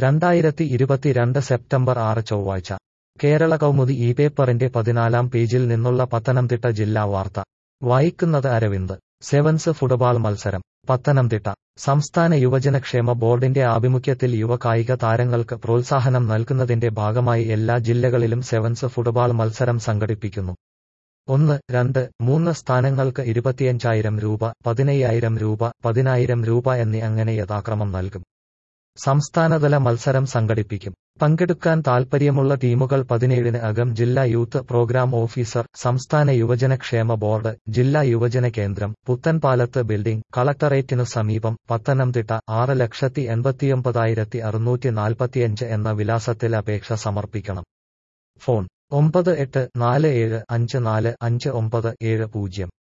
രണ്ടായിരത്തി ഇരുപത്തിരണ്ട് സെപ്റ്റംബർ ആറ് ചൊവ്വാഴ്ച കേരള കൗമുദി ഈ പേപ്പറിന്റെ പതിനാലാം പേജിൽ നിന്നുള്ള പത്തനംതിട്ട ജില്ലാ വാർത്ത വായിക്കുന്നത് അരവിന്ദ് സെവൻസ് ഫുട്ബോൾ മത്സരം പത്തനംതിട്ട സംസ്ഥാന യുവജനക്ഷേമ ബോർഡിന്റെ ആഭിമുഖ്യത്തിൽ യുവ കായിക താരങ്ങൾക്ക് പ്രോത്സാഹനം നൽകുന്നതിന്റെ ഭാഗമായി എല്ലാ ജില്ലകളിലും സെവൻസ് ഫുട്ബോൾ മത്സരം സംഘടിപ്പിക്കുന്നു ഒന്ന് രണ്ട് മൂന്ന് സ്ഥാനങ്ങൾക്ക് ഇരുപത്തിയഞ്ചായിരം രൂപ പതിനയ്യായിരം രൂപ പതിനായിരം രൂപ എന്നീ അങ്ങനെ യഥാക്രമം നൽകും സംസ്ഥാനതല മത്സരം സംഘടിപ്പിക്കും പങ്കെടുക്കാൻ താൽപ്പര്യമുള്ള ടീമുകൾ പതിനേഴിന് അകം ജില്ലാ യൂത്ത് പ്രോഗ്രാം ഓഫീസർ സംസ്ഥാന യുവജനക്ഷേമ ബോർഡ് ജില്ലാ യുവജന കേന്ദ്രം പുത്തൻപാലത്ത് ബിൽഡിംഗ് കളക്ടറേറ്റിനു സമീപം പത്തനംതിട്ട ആറ് ലക്ഷത്തി എൺപത്തിയൊമ്പതായിരത്തി അറുന്നൂറ്റി നാൽപ്പത്തിയഞ്ച് എന്ന വിലാസത്തിൽ അപേക്ഷ സമർപ്പിക്കണം ഫോൺ ഒമ്പത് എട്ട് നാല് ഏഴ് അഞ്ച് നാല് അഞ്ച് ഒമ്പത് ഏഴ് പൂജ്യം